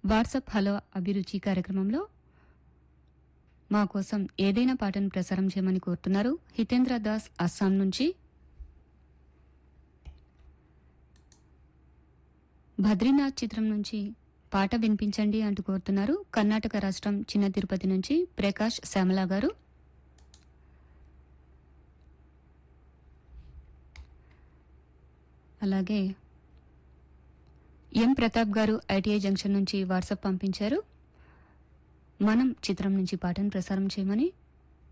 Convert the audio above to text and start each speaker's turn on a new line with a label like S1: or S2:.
S1: WhatsApp hello అభిరుచి కార్యక్రమంలో మా కోసం ఏదైనా పాటను ప్రసారం చేయమని కోరుతున్నారు హితేంద్ర దాస్ అస్సాం నుంచి బద్రీనాథ్ చిత్రం నుంచి పాట వినిపించండి అంటూ కోరుతున్నారు కర్ణాటక రాష్ట్రం చిన్న తిరుపతి నుంచి ప్రకాష్ శ్యామల గారు అలాగే ఎం ప్రతాప్ గారు ఐటీఐ జంక్షన్ నుంచి వాట్సాప్ పంపించారు మనం చిత్రం నుంచి పాటను ప్రసారం చేయమని